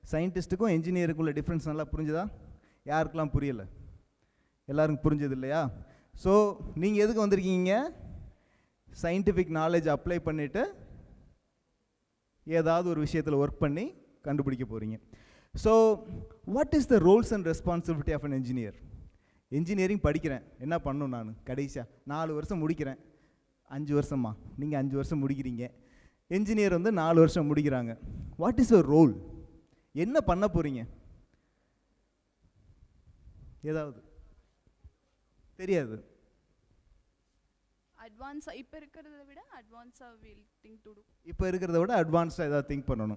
சயின்டிஸ்ட்டுக்கும் என்ஜினியருக்கும் உள்ள டிஃப்ரென்ஸ் நல்லா புரிஞ்சுதா யாருக்கெல்லாம் புரியலை எல்லாருக்கும் புரிஞ்சது இல்லையா ஸோ நீங்கள் எதுக்கு வந்திருக்கீங்க சயின்டிஃபிக் நாலேஜ் அப்ளை பண்ணிவிட்டு ஏதாவது ஒரு விஷயத்தில் ஒர்க் பண்ணி கண்டுபிடிக்க போகிறீங்க so what is the roles and responsibility of an engineer engineering படிக்கிறேன் என்ன பண்ணணும் நான் கடைசியாக நாலு வருஷம் முடிக்கிறேன் அஞ்சு வருஷமா நீங்கள் அஞ்சு வருஷம் முடிக்கிறீங்க என்ஜினியர் வந்து நாலு வருஷம் முடிக்கிறாங்க வாட் இஸ் யுவர் ரோல் என்ன பண்ண போகிறீங்க ஏதாவது தெரியாது அட்வான்ஸாக இப்போ இருக்கிறத விட அட்வான்ஸாக வில் திங்க் டு டூ இப்போ இருக்கிறத விட அட்வான்ஸ்டாக ஏதாவது திங்க் பண்ணணும்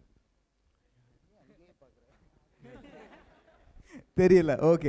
தெரியல ஓகே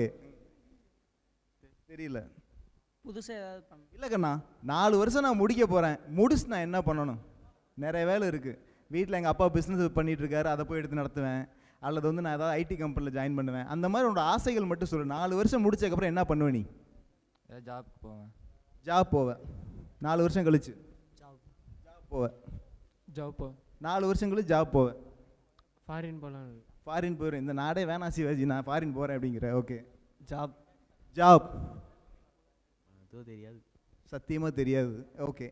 தெரியல புதுசாக ஏதாவது பண்ண இல்லை கண்ணா நாலு வருஷம் நான் முடிக்க போகிறேன் முடிச்சு நான் என்ன பண்ணணும் நிறைய வேலை இருக்குது வீட்டில் எங்கள் அப்பா பிஸ்னஸ் பண்ணிட்டு இருக்காரு அதை போய் எடுத்து நடத்துவேன் அல்லது வந்து நான் ஏதாவது ஐடி கம்பெனியில் ஜாயின் பண்ணுவேன் அந்த மாதிரி உன்னோட ஆசைகள் மட்டும் சொல்லு நாலு வருஷம் முடிச்சதுக்கப்புறம் என்ன பண்ணுவ நீ ஏதாவது ஜாப்க்கு போவேன் ஜாப் போவேன் நாலு வருஷம் கழிச்சு ஜாப் ஜாப் போவேன் ஜாப் போ நாலு வருஷம் கழிச்சு ஜாப் போவேன் ஃபாரின் போகலாம் ஃபாரின் போகிறேன் இந்த நாடே வேணாம் சிவாஜி நான் ஃபாரின் போகிறேன் அப்படிங்கிற ஓகே ஜாப் ஜாப் அதுவும் தெரியாது சத்தியமாக தெரியாது ஓகே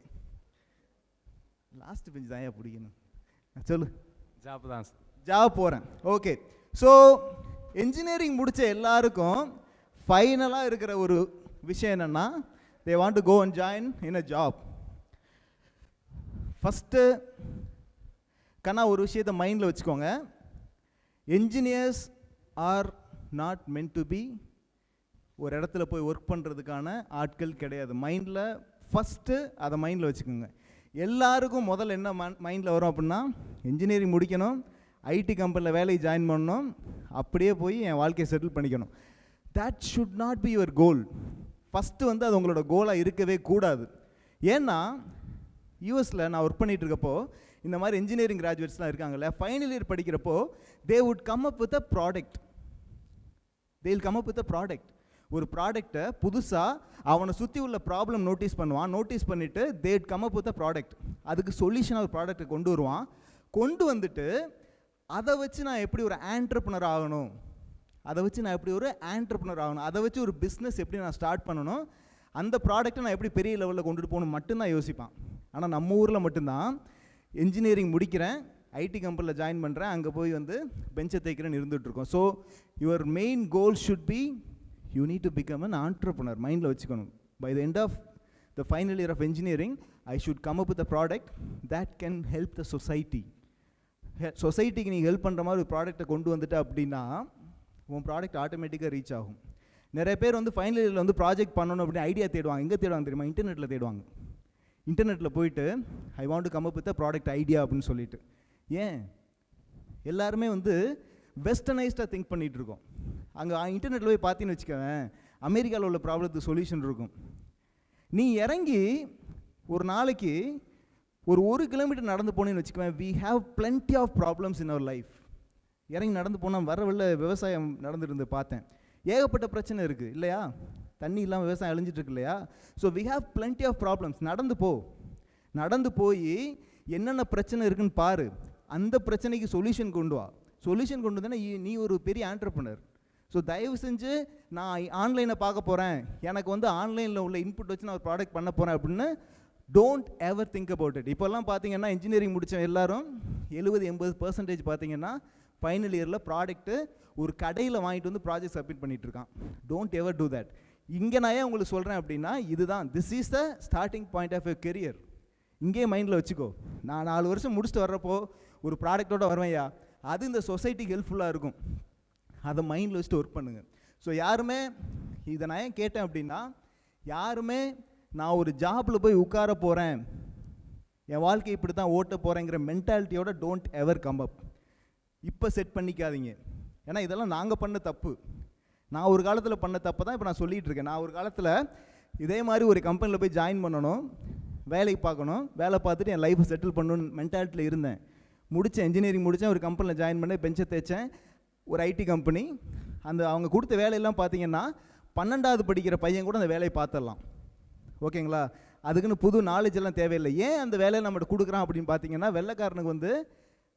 லாஸ்ட் பெஞ்ச் தான் ஏன் பிடிக்கணும் சொல்லு ஜாப் தான் சார் ஜாப் போகிறேன் ஓகே ஸோ இன்ஜினியரிங் முடித்த எல்லாருக்கும் ஃபைனலாக இருக்கிற ஒரு விஷயம் என்னென்னா they want to go and join in a job first கண்ணா ஒரு விஷயத்தை மைண்டில் வச்சுக்கோங்க engineers are not meant to be ஒரு இடத்துல போய் ஒர்க் பண்ணுறதுக்கான ஆட்கள் கிடையாது மைண்டில் ஃபஸ்ட்டு அதை மைண்டில் வச்சுக்கோங்க எல்லாருக்கும் முதல்ல என்ன மைண்டில் வரும் அப்படின்னா இன்ஜினியரிங் முடிக்கணும் ஐடி கம்பெனியில் வேலையை ஜாயின் பண்ணணும் அப்படியே போய் என் வாழ்க்கையை செட்டில் பண்ணிக்கணும் that should not be your goal first வந்து அது உங்களோட கோலாக இருக்கவே கூடாது ஏன்னா யூஎஸில் நான் ஒர்க் பண்ணிட்டு இருக்கப்போ இந்த மாதிரி இன்ஜினியரிங் கிராஜுவேட்ஸ்லாம் இருக்காங்கல்ல ஃபைனல் இயர் படிக்கிறப்போ they would come up with a product they'll come up with a product ஒரு ப்ராடக்ட்டை புதுசாக அவனை சுற்றி உள்ள ப்ராப்ளம் நோட்டீஸ் பண்ணுவான் நோட்டீஸ் பண்ணிவிட்டு they'd come up with a product அதுக்கு சொல்யூஷனாக ஒரு ப்ராடக்ட்டை கொண்டு வருவான் கொண்டு வந்துட்டு அதை வச்சு நான் எப்படி ஒரு ஆண்டர்பனர் ஆகணும் அதை வச்சு நான் எப்படி ஒரு ஆண்டர்பனர் ஆகணும் அதை வச்சு ஒரு பிஸ்னஸ் எப்படி நான் ஸ்டார்ட் பண்ணணும் அந்த ப்ராடக்ட்டை நான் எப்படி பெரிய லெவலில் கொண்டுட்டு போகணும் மட்டும்தான் யோசிப்பான் ஆனால் நம்ம ஊரில் மட்டும்தான் இன்ஜினியரிங் முடிக்கிறேன் ஐடி கம்பெனியில் ஜாயின் பண்ணுறேன் அங்கே போய் வந்து பெஞ்சை தேய்க்கிறேன்னு இருந்துகிட்ருக்கோம் so your main goal should be you need to become an entrepreneur மைண்டில் வச்சுக்கணும் by the end of the final year of engineering I should come up with a product that can help the society சொசைட்டிக்கு நீ help பண்ணுற மாதிரி ஒரு ப்ராடக்ட்டை கொண்டு வந்துட்ட அப்படின்னா உன் ப்ராடக்ட் ஆட்டோமேட்டிக்காக ரீச் ஆகும் நிறைய பேர் வந்து ஃபைனல் இயரில் வந்து ப்ராஜெக்ட் பண்ணணும் அப்படின்னு ஐடியா தேடுவாங்க எங்கே தேடுவாங்க தெரியுமா இன்டர்நெட்டில் தேடுவாங்க இன்டர்நெட்டில் போயிட்டு I want to come up with a product idea அப்படின்னு சொல்லிட்டு ஏன் எல்லாருமே வந்து வெஸ்டர்னைஸ்டாக திங்க் பண்ணிகிட்டு இருக்கோம் அங்கே இன்டர்நெட்டில் போய் பார்த்தீங்கன்னு வச்சுக்கவேன் அமெரிக்காவில் உள்ள ப்ராப்ளத்துக்கு சொல்யூஷன் இருக்கும் நீ இறங்கி ஒரு நாளைக்கு ஒரு ஒரு கிலோமீட்டர் நடந்து போனேன்னு வச்சுக்குவேன் we have plenty of problems in our life இறங்கி நடந்து போனால் வர வழில விவசாயம் நடந்துருந்து பார்த்தேன் ஏகப்பட்ட பிரச்சனை இருக்குது இல்லையா தண்ணி இல்லாமல் விவசாயம் அழிஞ்சிட்டு இருக்கு இல்லையா so we have plenty of problems நடந்து போ நடந்து போய் என்னென்ன பிரச்சனை இருக்குன்னு பாரு அந்த பிரச்சனைக்கு சொல்யூஷன் கொண்டு வா சொல்யூஷன் கொண்டு வந்தேன்னா நீ ஒரு பெரிய ஆண்டர்பனர் ஸோ தயவு செஞ்சு நான் ஆன்லைனை பார்க்க போகிறேன் எனக்கு வந்து ஆன்லைனில் உள்ள இன்புட் வச்சு நான் ஒரு ப்ராடக்ட் பண்ண போகிறேன் அப்படின்னு don't ever think about it இப்போல்லாம் பார்த்தீங்கன்னா இன்ஜினியரிங் முடிச்ச எல்லாரும் எழுபது எண்பது பர்சன்டேஜ் பார்த்தீங்கன்னா ஃபைனல் இயரில் ப்ராடக்ட்டு ஒரு கடையில் வாங்கிட்டு வந்து ப்ராஜெக்ட் சப்மிட் பண்ணிட்டு இருக்கான் டோன்ட் எவர் டூ தட் இங்கே நான் ஏன் உங்களுக்கு சொல்கிறேன் அப்படின்னா இதுதான் this is the starting point of your career இங்கேயே மைண்டில் வச்சுக்கோ நான் நாலு வருஷம் முடிச்சுட்டு வர்றப்போ ஒரு ப்ராடக்டோட வருவேன்யா அது இந்த சொசைட்டிக்கு ஹெல்ப்ஃபுல்லாக இருக்கும் அதை மைண்டில் வச்சுட்டு ஒர்க் பண்ணுங்கள் ஸோ யாருமே இதை நான் ஏன் கேட்டேன் அப்படின்னா யாருமே நான் ஒரு ஜாபில் போய் உட்கார போகிறேன் என் வாழ்க்கை இப்படி தான் ஓட்ட போகிறேங்கிற மென்டாலிட்டியோட டோன்ட் எவர் கம் அப் இப்போ செட் பண்ணிக்காதீங்க ஏன்னா இதெல்லாம் நாங்கள் பண்ண தப்பு நான் ஒரு காலத்தில் பண்ண தப்பு தான் இப்போ நான் சொல்லிகிட்டு இருக்கேன் நான் ஒரு காலத்தில் இதே மாதிரி ஒரு கம்பெனியில் போய் ஜாயின் பண்ணணும் வேலைக்கு பார்க்கணும் வேலை பார்த்துட்டு என் லைஃப்பை செட்டில் பண்ணணும்னு மென்டாலிட்டியில் இருந்தேன் முடித்தேன் இன்ஜினியரிங் முடித்தேன் ஒரு கம்பெனியில் ஜாயின் பண்ணி பெஞ்சை தேய்ச்சேன் ஒரு ஐடி கம்பெனி அந்த அவங்க கொடுத்த வேலையெல்லாம் பார்த்தீங்கன்னா பன்னெண்டாவது படிக்கிற பையன் கூட அந்த வேலையை பார்த்துடலாம் ஓகேங்களா அதுக்குன்னு புது நாலேஜ் எல்லாம் தேவையில்லை ஏன் அந்த வேலையை நம்மகிட்ட கொடுக்குறான் அப்படின்னு பார்த்தீங்கன்னா வெள்ளைக்காரனுக்கு வந்து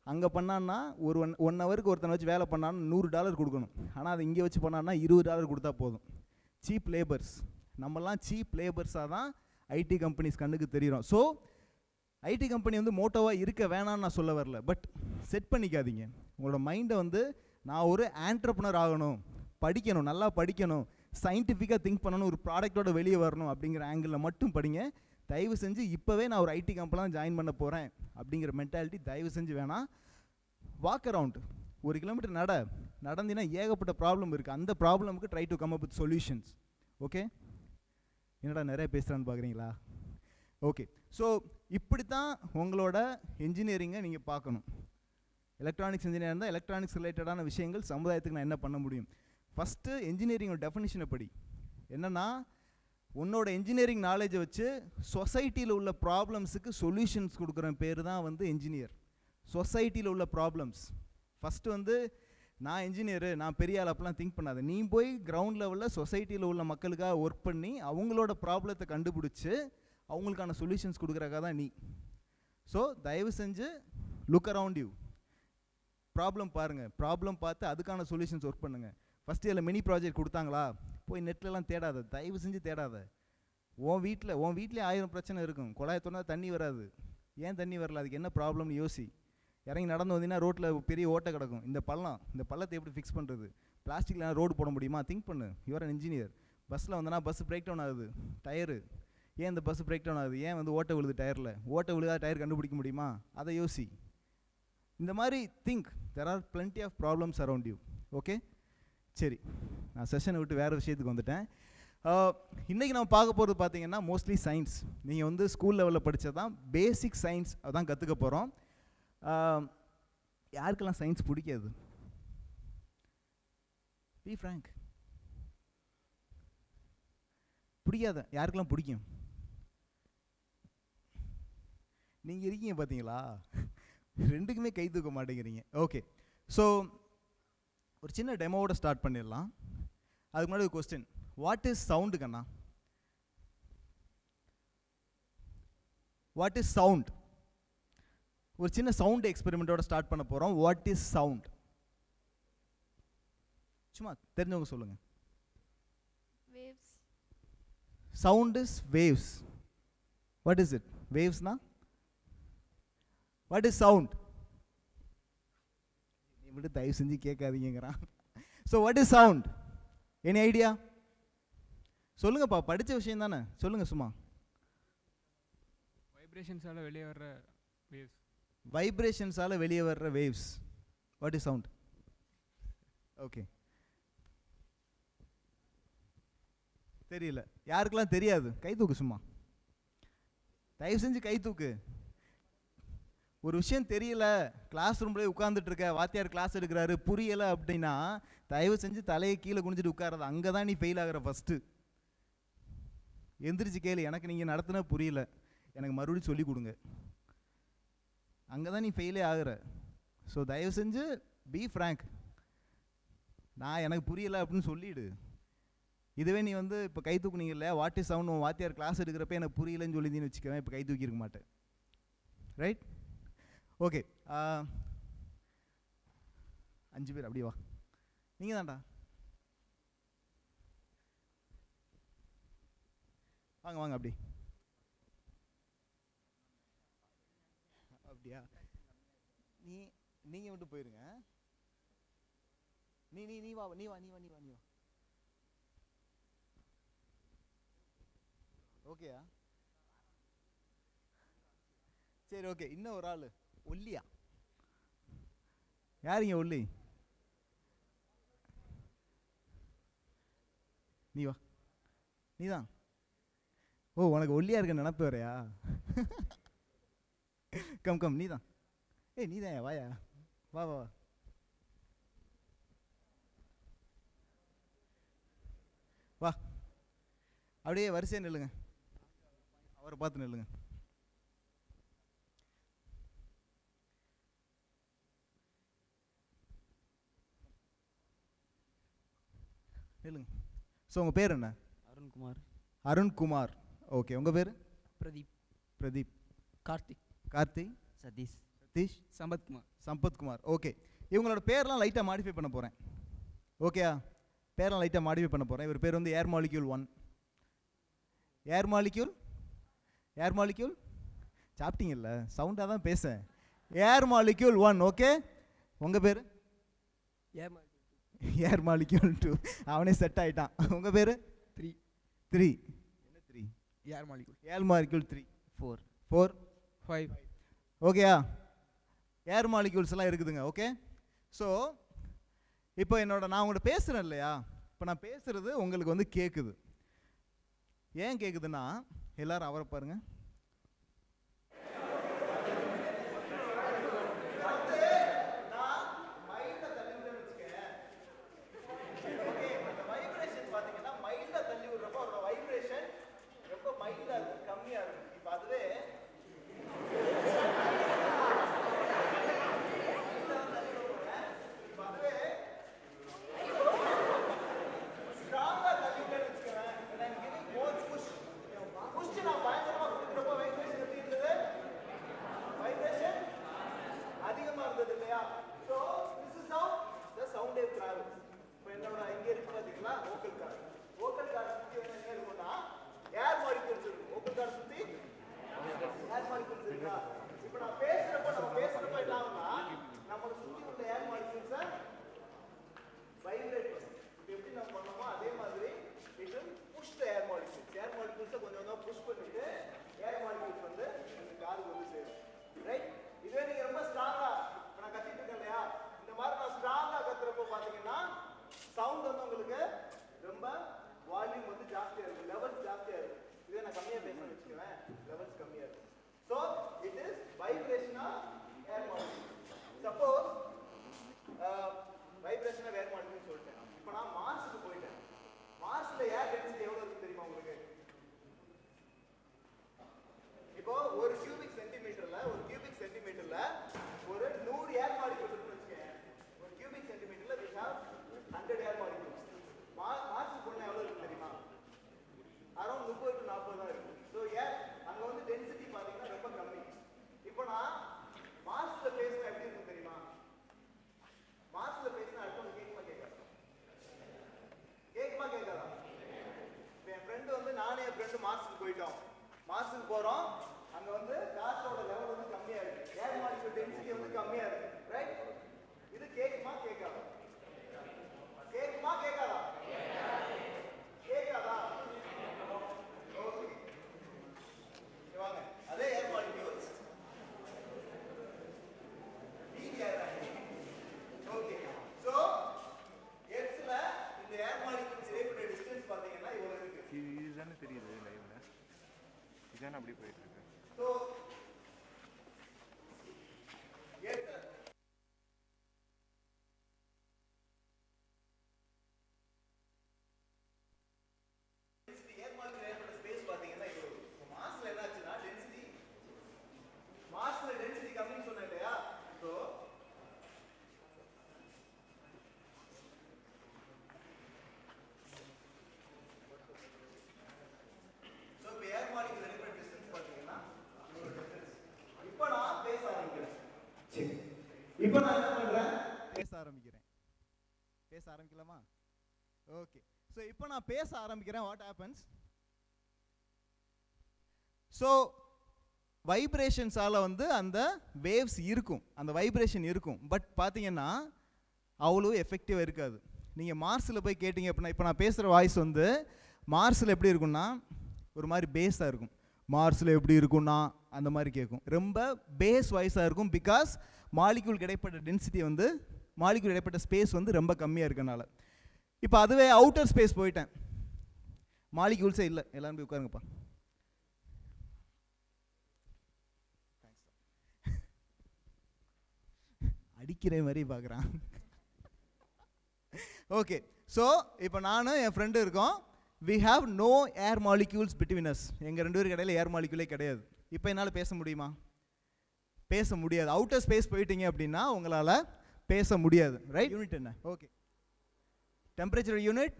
அங்கே பண்ணான்னா ஒரு ஒன் ஒன் ஹவருக்கு ஒருத்தனை வச்சு வேலை பண்ணான்னா நூறு டாலர் கொடுக்கணும் ஆனால் அது இங்கே வச்சு பண்ணான்னா இருபது டாலர் கொடுத்தா போதும் சீப் லேபர்ஸ் நம்மலாம் சீப் லேபர்ஸாக தான் ஐடி கம்பெனிஸ் கண்ணுக்கு தெரிகிறோம் ஸோ ஐடி கம்பெனி வந்து மோட்டோவாக இருக்க வேணாம்னு நான் சொல்ல வரல பட் செட் பண்ணிக்காதீங்க உங்களோட மைண்டை வந்து நான் ஒரு ஆண்டர்பனர் ஆகணும் படிக்கணும் நல்லா படிக்கணும் சயின்டிஃபிக்காக திங்க் பண்ணணும் ஒரு ப்ராடக்ட்டோட வெளியே வரணும் அப்படிங்கிற ஆங்கிளில் மட்டும் படிங்க தயவு செஞ்சு இப்போவே நான் ஒரு ஐடி கம்பெனி தான் ஜாயின் பண்ண போகிறேன் அப்படிங்கிற மென்டாலிட்டி தயவு செஞ்சு வேணாம் வாக் அரவுண்ட் ஒரு கிலோமீட்டர் நட நடந்தினா ஏகப்பட்ட ப்ராப்ளம் இருக்குது அந்த ப்ராப்ளமுக்கு try to come up with solutions okay என்னடா நிறைய பேசுகிறான்னு பார்க்குறீங்களா ஓகே ஸோ இப்படி தான் உங்களோட இன்ஜினியரிங்கை நீங்கள் பார்க்கணும் எலக்ட்ரானிக்ஸ் இன்ஜினியர் இருந்தால் எலக்ட்ரானிக்ஸ் ரிலேட்டடான விஷயங்கள் சமுதாயத்துக்கு நான் என்ன பண்ண முடியும் ஃபஸ்ட்டு இன்ஜினியரிங்கோட டெஃபினிஷனை படி என்னென்னா உன்னோட இன்ஜினியரிங் நாலேஜை வச்சு சொசைட்டியில் உள்ள ப்ராப்ளம்ஸுக்கு சொல்யூஷன்ஸ் கொடுக்குற பேர் தான் வந்து இன்ஜினியர் சொசைட்டியில் உள்ள ப்ராப்ளம்ஸ் ஃபஸ்ட்டு வந்து நான் இன்ஜினியரு நான் பெரிய ஆள் அப்பெல்லாம் திங்க் பண்ணாத நீ போய் கிரவுண்ட் லெவலில் சொசைட்டியில் உள்ள மக்களுக்காக ஒர்க் பண்ணி அவங்களோட ப்ராப்ளத்தை கண்டுபிடிச்சி அவங்களுக்கான சொல்யூஷன்ஸ் கொடுக்குறக்காக தான் நீ ஸோ தயவு செஞ்சு லுக் அரவுண்ட் யூ ப்ராப்ளம் பாருங்கள் ப்ராப்ளம் பார்த்து அதுக்கான சொல்யூஷன்ஸ் ஒர்க் பண்ணுங்கள் ஃபஸ்ட் இயரில் மினி ப்ராஜெக்ட் கொடுத்தாங்களா போய் நெட்லலாம் தேடாத தயவு செஞ்சு தேடாத உன் வீட்டில் உன் வீட்டிலே ஆயிரம் பிரச்சனை இருக்கும் குழாயை திறந்தா தண்ணி வராது ஏன் தண்ணி வரல அதுக்கு என்ன ப்ராப்ளம்னு யோசி இறங்கி நடந்து வந்தீங்கன்னா ரோட்டில் பெரிய ஓட்டை கிடக்கும் இந்த பள்ளம் இந்த பள்ளத்தை எப்படி ஃபிக்ஸ் பண்ணுறது பிளாஸ்டிக்கில் ரோடு போட முடியுமா திங்க் பண்ணு யுவர் அன் இன்ஜினியர் பஸ்ஸில் வந்தனா பஸ் பிரேக் டவுன் ஆகுது டயரு ஏன் இந்த பஸ் பிரேக் டவுன் ஆகுது ஏன் வந்து ஓட்டை விழுது டயரில் ஓட்டை விழுதா டயர் கண்டுபிடிக்க முடியுமா அதை யோசி இந்த மாதிரி think there are plenty of problems around you okay சரி நான் செஷனை விட்டு வேறு விஷயத்துக்கு வந்துட்டேன் இன்றைக்கி நம்ம பார்க்க போகிறது பார்த்தீங்கன்னா மோஸ்ட்லி சயின்ஸ் நீங்கள் வந்து ஸ்கூல் லெவலில் படித்தது தான் பேசிக் சயின்ஸ் அதான் கற்றுக்க போகிறோம் யாருக்கெல்லாம் சயின்ஸ் பிடிக்காது பி ஃப்ரேங்க் பிடிக்காத யாருக்கெல்லாம் பிடிக்கும் நீங்கள் இருக்கீங்க பார்த்தீங்களா ரெண்டுக்குமே கை தூக்க மாட்டேங்கிறீங்க ஓகே ஸோ ஒரு சின்ன டெமோவோட ஸ்டார்ட் பண்ணிடலாம் அதுக்கு முன்னாடி ஒரு கொஸ்டின் வாட் இஸ் சவுண்டு கண்ணா வாட் இஸ் சவுண்ட் ஒரு சின்ன சவுண்ட் எக்ஸ்பெரிமெண்ட்டோட ஸ்டார்ட் பண்ண போகிறோம் வாட் இஸ் சவுண்ட் சும்மா தெரிஞ்சவங்க சொல்லுங்கள் waves sound is waves what is it வேவ்ஸ்னா வாட் இஸ் சவுண்ட் நீ மட்டும் தயவு செஞ்சு கேட்காதீங்கிறான் so what is sound any idea சொல்லுங்கப்பா படித்த விஷயம் தானே சொல்லுங்க சும்மா வைப்ரேஷன்ஸால் வெளியே வர்ற வேவ்ஸ் வைப்ரேஷன்ஸால் வெளியே வர்ற waves what is sound okay தெரியல யாருக்கெல்லாம் தெரியாது கை தூக்கு சும்மா தயவு செஞ்சு கை தூக்கு ஒரு விஷயம் தெரியல கிளாஸ் ரூம்லேயே உட்காந்துட்டு இருக்க வாத்தியார் கிளாஸ் எடுக்கிறாரு புரியல அப்படின்னா தயவு செஞ்சு தலையை கீழே குனிஞ்சிட்டு உட்காரது அங்கே தான் நீ ஃபெயில் ஆகிற ஃபஸ்ட்டு எந்திரிச்சு கேளு எனக்கு நீங்கள் நடத்துன புரியல எனக்கு மறுபடியும் சொல்லி கொடுங்க அங்கே தான் நீ ஃபெயிலே ஆகுற ஸோ தயவு செஞ்சு பி ஃப்ரேங்க் நான் எனக்கு புரியல அப்படின்னு சொல்லிடு இதுவே நீ வந்து இப்போ கை தூக்குனீங்கல்ல வாட் இஸ் சவுண்ட் உன் வாத்தியார் கிளாஸ் எடுக்கிறப்ப எனக்கு புரியலன்னு சொல்லியிருந்தீன்னு வச்சுக்கவேன் இப்போ கை தூக்கியிருக்க மாட்டேன் ரைட் ஓகே அஞ்சு பேர் அப்படியே வா நீங்கள் தான்டா வாங்க வாங்க அப்படி அப்படியா நீ நீங்கள் மட்டும் போயிருங்க நீ நீ நீ வா நீ வா நீ வா நீ வா நீ வா ஓகேயா சரி ஓகே இன்னும் ஒரு ஆள் ஒல்லியா யாருங்க ஒல்லி நீ வா நீதான் ஓ உனக்கு ஒல்லியா இருக்க நினப்பு வரையா கம் கம் நீதான் ஏய் நீதான் வாயா வா வா வா வா அப்படியே வரிசையா நில்லுங்க அவரை பார்த்து நில்லுங்க நில்லுங்க ஸோ உங்கள் பேர் என்ன அருண்குமார் அருண்குமார் ஓகே உங்கள் பேர் பிரதீப் பிரதீப் கார்த்திக் கார்த்தி சதீஷ் சதீஷ் சம்பத்குமார் சம்பத்குமார் ஓகே இவங்களோட பேர்லாம் லைட்டாக மாடிஃபை பண்ண போகிறேன் ஓகேயா பேர்லாம் லைட்டாக மாடிஃபை பண்ண போகிறேன் இவர் பேர் வந்து air molecule one air molecule air molecule சாப்பிட்டீங்கல்ல சவுண்டாக தான் பேசேன் ஏர் மாலிக்யூல் ஒன் ஓகே உங்கள் பேர் ஏமா ஏர் மாலிக்யூல் டூ அவனே செட் ஆயிட்டான் உங்கள் பேர் த்ரீ த்ரீ என்ன three air molecule air molecule three four four five ஓகேயா ஏர் மாலிக்யூல்ஸ் எல்லாம் இருக்குதுங்க ஓகே ஸோ இப்போ என்னோட நான் உங்கள்கிட்ட பேசுகிறேன் இல்லையா இப்போ நான் பேசுகிறது உங்களுக்கு வந்து கேட்குது ஏன் கேட்குதுன்னா எல்லாரும் அவரை பாருங்க ரொம்ப மைல்டாக இருக்கும் கம்மியாக இருக்கும் இப்போ அதுவே ஸ்ட்ராங்கா தள்ளிட்டேன்னு வச்சுக்கோங்க when I'm giving more push push நான் பயங்கரமா கொடுக்குறப்போ வைப்ரேஷன் எப்படி இருந்தது வைப்ரேஷன் அதிகமா இருந்தது இல்லையா so this is how the sound wave travels இப்போ என்னோட இங்க இருக்கு பாத்தீங்களா vocal cord vocal cord சுத்தி வந்து என்ன இருக்கும்னா air molecules இருக்கும் vocal cord சுத்தி air molecules இருக்கா இப்போ நான் பேசுறப்போ நம்ம பேசுறப்போ என்ன ஆகும்னா நம்மளை சுத்தி உள்ள air molecules அ வைப்ரேட் பண்ணும் இப்போ எப்படி நம்ம பண்ணோமோ அதே மாதிரி it will push the air molecules air மாலிகூல்ஸை கொஞ்சம் கொஞ்சம் புஷ் பண்ணிட்டு ஏர் மாலிகூல்ஸ் வந்து இந்த காதுக்கு வந்து சேரும் ரைட் இதுவே நீங்க ரொம்ப ஸ்ட்ராங்கா இப்போ நான் கத்திட்டு இருக்கேன் இல்லையா இந்த மாதிரி நான் ஸ்ட்ராங்கா கத்துறப்போ பாத்தீங்கன்னா சவுண்ட் வந்து உங்களுக்கு ரொம்ப வால்யூம் வந்து ஜாஸ்தியா இருக்கும் லெவல்ஸ் ஜாஸ்தியா இருக்கும் இதே நான் கம்மியா பேசணும்னு வச்சுக்கோவேன் லெவல்ஸ் கம்மியா இருக்கும் ஸோ இட் இஸ் வைப்ரேஷனா ஏர் மாலிகூல் சப்போஸ் வைப்ரேஷனை வேற மாட்டேன்னு சொல்லிட்டேன் இப்போ நான் மார்ஸுக்கு போயிட்டேன் மார்ஸ்ல ஏர் டென்சிட்டி எவ்வளவு இருக்கு தெரியுமா உங்களுக்கு இப்போ ஒரு கியூபிக் சென்டிமீட்டர்ல ஒரு கியூபிக் சென்டிமீட்டர்ல ஒரு நூறு ஏர் மாலிகூல் இருக்குன்னு வச்சுக்கோங்க ஒரு கியூபிக் சென்டிமீட்டர்ல we have hundred air molecules மார்ஸுக்கு போனா எவ்வளவு இருக்கு தெரியுமா அரௌண்ட் முப்பது டு நாற்பது தான் இருக்கு ஸோ ஏர் அங்க வந்து டென்சிட்டி பாத்தீங்கன்னா ரொம்ப கம்மி இப்போ நான் மார்ஸ்ல பேசினா எப்படி இருக்கும் தெரியுமா மார்ச்ல பேசினா அடுத்தவங்க கேட்குமா கேட்காது கேட்குமா கேட்காதா இப்போ என் ஃப்ரெண்டு வந்து நானும் என் ஃப்ரெண்டு மார்ச்சுக்கு போயிட்டோம் மார்ச்சுக்கு போகிறோம் அங்கே வந்து காற்றோட லெவல் வந்து கம்மியாக இருக்கு ஏர் மாலிகுல் டென்சிட்டி வந்து கம்மியாக இருக்கு ரைட் இது கேட்குமா கேட்காதா கேட்குமா கேட்காதா கேட்காதா ஓகே இங்க வாங்க அதே ஏர் மாலிகுல்ஸ் ஓகே சோ எக்ஸ்ல இந்த ஏர் மாலிகூல்ஸ் இடைப்பட்ட டிஸ்டன்ஸ் பாத்தீங்கன்னா இவ்வளவு இருக்கு இது இதுதானே தெரியுது லைவ்ல இதுதானே அப்படி போயிட்டு இருக்கு சோ எக்ஸ் ஏர் மாலிகூல் ஏற்பட்ட ஸ்பேஸ் பாத்தீங்கன்னா இவ்வளவு இப்போ மாஸ்ல என்ன ஆச்சுன்னா டென்சிட்டி மாஸ்ல டென்சிட்டி கம்மின்னு சொன்னேன் இல்லையா சோ ஸோ இப்போ ஏர் மாலிகுல் நடைபெற டிஸ்டன்ஸ் பார்த்தீங்கன்னா இவ்வளோ distance. இப்போ நான் பேச ஆரம்பிக்கிறேன் சரி இப்போ நான் என்ன பண்ணுறேன் பேச ஆரம்பிக்கிறேன் பேச ஆரம்பிக்கலாமா ஓகே ஸோ இப்போ நான் பேச ஆரம்பிக்கிறேன் வாட் ஹேப்பன்ஸ் ஸோ வைப்ரேஷன்ஸால் வந்து அந்த வேவ்ஸ் இருக்கும் அந்த வைப்ரேஷன் இருக்கும் பட் பார்த்தீங்கன்னா அவ்வளோ எஃபெக்டிவாக இருக்காது நீங்கள் மார்ஸில் போய் கேட்டிங்க அப்படின்னா இப்போ நான் பேசுகிற வாய்ஸ் வந்து மார்ஸில் எப்படி இருக்கும்னா ஒரு மாதிரி பேஸாக இருக்கும் மார்ஸில் எப்படி இருக்கும்னா அந்த மாதிரி கேட்கும் ரொம்ப பேஸ் வாய்ஸாக இருக்கும் பிகாஸ் மாலிக்யூல் இடைப்பட்ட டென்சிட்டி வந்து மாலிக்யூல் இடைப்பட்ட ஸ்பேஸ் வந்து ரொம்ப கம்மியாக இருக்கனால இப்போ அதுவே அவுட்டர் ஸ்பேஸ் போயிட்டேன் மாலிக்யூல்ஸே இல்லை எல்லாரும் போய் உட்காருங்கப்பா அடிக்கிற மாதிரி பார்க்குறான் ஓகே ஸோ இப்போ நானும் என் ஃப்ரெண்டு இருக்கோம் we have no air molecules between us எங்கள் ரெண்டு பேருக்கு இடையில ஏர் மாலிக்யூலே கிடையாது இப்போ என்னால் பேச முடியுமா பேச முடியாது அவுட்டர் ஸ்பேஸ் போயிட்டீங்க அப்படின்னா உங்களால் பேச முடியாது ரைட் யூனிட் என்ன ஓகே டெம்பரேச்சர் யூனிட்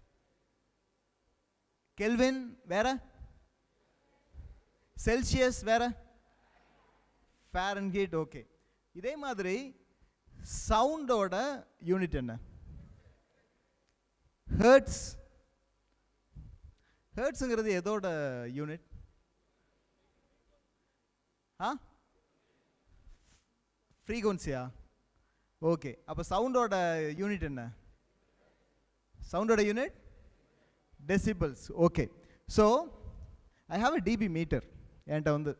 கெல்வின் வேற செல்சியஸ் வேற ஃபேரன்ஹீட் ஓகே இதே மாதிரி சவுண்டோட யூனிட் என்ன ஹேர்ட்ஸ் ஹேர்ட்ஸுங்கிறது எதோட யூனிட் ஆ ஃப்ரீக்வன்சியா ஓகே அப்போ சவுண்டோட யூனிட் என்ன சவுண்டோட unit decibels okay so I have a dB meter என்கிட்ட வந்து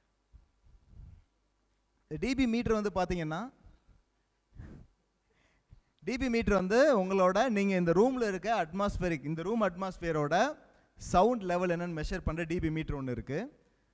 டிபி மீட்டர் வந்து பார்த்தீங்கன்னா டிபி மீட்டர் வந்து உங்களோட நீங்கள் இந்த ரூமில் இருக்க அட்மாஸ்பியரிக் இந்த ரூம் அட்மாஸ்பியரோட சவுண்ட் லெவல் என்னன்னு மெஷர் பண்ணுற டிபி மீட்டர் ஒன்று இருக்குது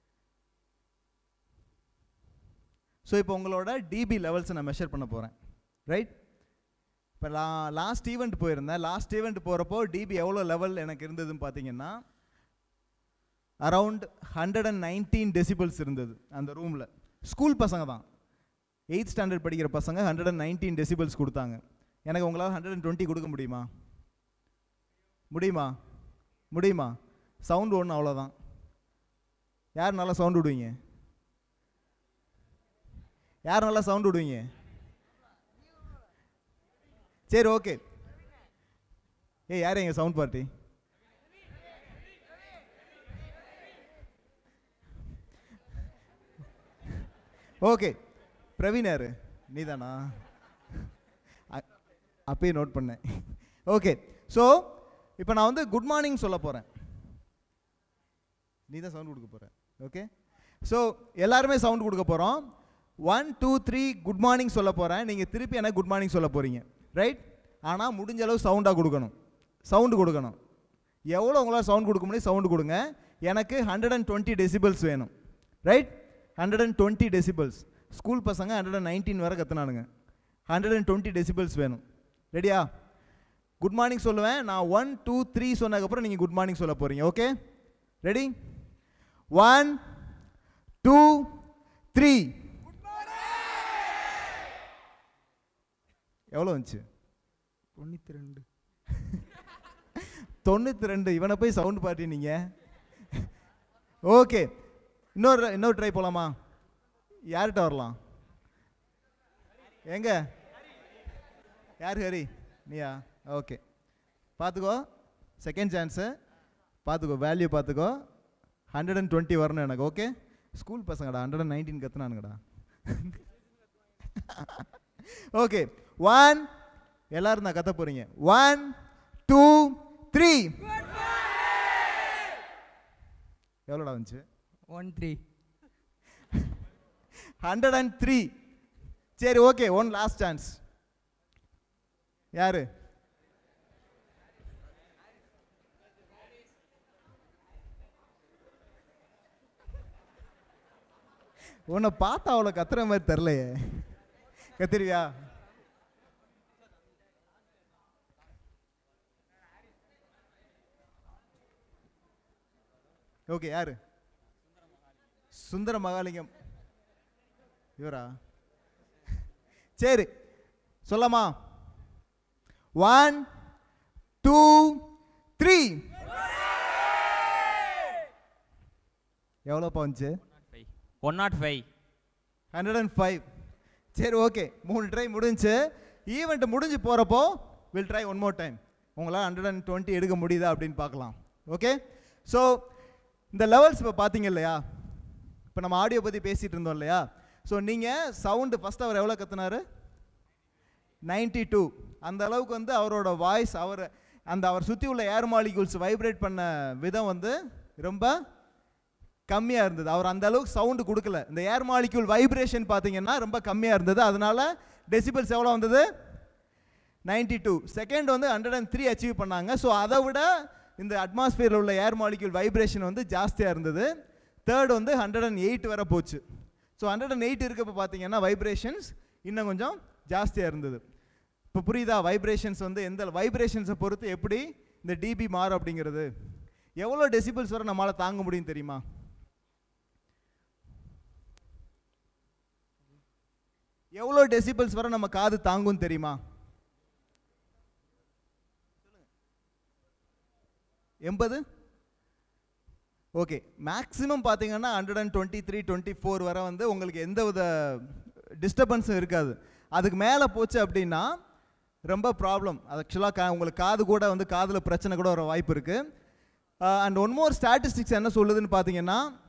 ஸோ இப்போ உங்களோட டிபி லெவல்ஸை நான் மெஷர் பண்ண போகிறேன் ரைட் இப்போ லா லாஸ்ட் ஈவெண்ட் போயிருந்தேன் லாஸ்ட் ஈவெண்ட் போகிறப்போ டிபி எவ்வளோ லெவல் எனக்கு இருந்ததுன்னு பார்த்தீங்கன்னா around hundred and nineteen decibels இருந்தது அந்த ரூமில் ஸ்கூல் பசங்க தான் எயித் ஸ்டாண்டர்ட் படிக்கிற பசங்க ஹண்ட்ரட் அண்ட் நைன்டீன் டெசிபிள்ஸ் கொடுத்தாங்க எனக்கு உங்களால் ஹண்ட்ரட் அண்ட் டுவெண்ட்டி கொடுக்க முடியுமா முடியுமா முடியுமா சவுண்டு ஒன்று அவ்வளோதான் யார் நல்லா சவுண்ட் விடுவீங்க யார் நல்லா சவுண்ட் விடுவீங்க சரி ஓகே ஏய் யார் எங்க சவுண்ட் பார்ட்டி ஓகே பிரவீன் யாரு நீதானா அ- அப்பயே நோட் பண்ணேன் ஓகே ஸோ இப்போ நான் வந்து குட் மார்னிங் சொல்ல போகிறேன் நீ தான் சவுண்ட் கொடுக்க போகிற ஓகே ஸோ எல்லாருமே சவுண்ட் கொடுக்க போகிறோம் one two three good morning சொல்ல போகிறேன் நீங்கள் திருப்பி எனக்கு குட் மார்னிங் சொல்ல போகிறீங்க ரைட் ஆனால் முடிஞ்ச அளவு சவுண்டாக கொடுக்கணும் சவுண்டு கொடுக்கணும் எவ்வளோ உங்களால் சவுண்ட் கொடுக்க முடியும் சவுண்டு கொடுங்க எனக்கு ஹண்ட்ரட் அண்ட் டுவெண்ட்டி டெசிபிள்ஸ் வேணும் right hundred and twenty decibels school பசங்க ஹண்ட்ரட் அண்ட் நைன்டீன் வரை கற்றுனானுங்க ஹண்ட்ரட் அண்ட் டுவெண்ட்டி டெசிபிள்ஸ் வேணும் ரெடியா குட் மார்னிங் சொல்லுவேன் நான் ஒன் டூ த்ரீ சொன்னதுக்கப்புறம் நீங்கள் குட் மார்னிங் சொல்ல போகிறீங்க okay ready one two three எவ்வளோ வந்துச்சு தொண்ணூற்றி ரெண்டு தொண்ணூற்றி ரெண்டு இவனை போய் சவுண்ட் பார்ட்டி நீங்கள் ஓகே இன்னொரு இன்னொரு ட்ரை போகலாமா யார்கிட்ட வரலாம் எங்க யார் ஹரி நீயா ஓகே பார்த்துக்கோ செகண்ட் சான்ஸு பார்த்துக்கோ வேல்யூ பார்த்துக்கோ ஹண்ட்ரட் அண்ட் டுவெண்ட்டி வரணும் எனக்கு ஓகே ஸ்கூல் பசங்கடா ஹண்ட்ரட் அண்ட் நைன்டீன் கற்றுனானுங்கடா ஓகே ஒன் எல்லாரும் நான் கத்த போறீங்க ஒன் டூ த்ரீ எவ்வளோடா வந்துச்சு one three hundred and three சரி ஓகே ஒன் லாஸ்ட் சான்ஸ் யாரு உன்னை பார்த்தா அவ்வளோ கத்துற மாதிரி தெரிலையே கத்திரிவியா ஓகே யாரு சுந்தர மகாலிங்கம் இவரா சரி சொல்லமா ஒன் டூ த்ரீ எவ்வளோப்பா வந்துச்சு one nought five hundred and five சரி ஓகே மூணு ட்ரை முடிஞ்சுச்சு ஈவெண்ட் முடிஞ்சு போகிறப்போ will try one more time உங்களால் ஹண்ட்ரட் அண்ட் டுவெண்ட்டி எடுக்க முடியுதா அப்படின்னு பார்க்கலாம் ஓகே ஸோ இந்த லெவல்ஸ் இப்போ பார்த்தீங்க இல்லையா இப்போ நம்ம ஆடியோ பற்றி பேசிகிட்டு இருந்தோம் இல்லையா ஸோ நீங்கள் சவுண்டு ஃபஸ்ட் அவர் எவ்வளோ கத்துனாரு 92 டூ அந்த அளவுக்கு வந்து அவரோட வாய்ஸ் அவர் அந்த அவர் சுற்றி உள்ள ஏர் மாலிகூல்ஸ் வைப்ரேட் பண்ண விதம் வந்து ரொம்ப கம்மியாக இருந்தது அவர் அந்த அளவுக்கு சவுண்டு கொடுக்கல இந்த ஏர் மாலிக்யூல் வைப்ரேஷன் பார்த்தீங்கன்னா ரொம்ப கம்மியாக இருந்தது அதனால டெசிபிள்ஸ் எவ்வளோ வந்தது 92 டூ செகண்ட் வந்து ஹண்ட்ரட் அண்ட் த்ரீ அச்சீவ் பண்ணாங்க ஸோ அதை விட இந்த அட்மாஸ்பியரில் உள்ள ஏர் மாலிக்யூல் வைப்ரேஷன் வந்து ஜாஸ்தியாக இருந்தது தேர்ட் வந்து ஹண்ட்ரட் அண்ட் எயிட் வரை போச்சு ஸோ ஹண்ட்ரட் அண்ட் எயிட் இருக்கப்போ பார்த்தீங்கன்னா வைப்ரேஷன்ஸ் இன்னும் கொஞ்சம் ஜாஸ்தியாக இருந்தது இப்போ புரியுதா வைப்ரேஷன்ஸ் வந்து எந்த வைப்ரேஷன்ஸை பொறுத்து எப்படி இந்த டிபி மாறும் அப்படிங்கிறது எவ்வளோ டெசிபிள்ஸ் வரை நம்மளால் தாங்க முடியும் தெரியுமா எவ்வளோ டெசிபிள்ஸ் வரை நம்ம காது தாங்கும் தெரியுமா எண்பது ஓகே மேக்ஸிமம் பார்த்தீங்கன்னா hundred and twenty three twenty four வரை வந்து உங்களுக்கு எந்த வித டிஸ்டர்பன்ஸும் இருக்காது அதுக்கு மேலே போச்சு அப்படின்னா ரொம்ப ப்ராப்ளம் ஆக்சுவலாக கா உங்களுக்கு காது கூட வந்து காதில் பிரச்சனை கூட வர வாய்ப்பு இருக்குது அண்ட் ஒன் மோர் ஸ்டாட்டிஸ்டிக்ஸ் என்ன சொல்லுதுன்னு பார்த்தீங்கன்னா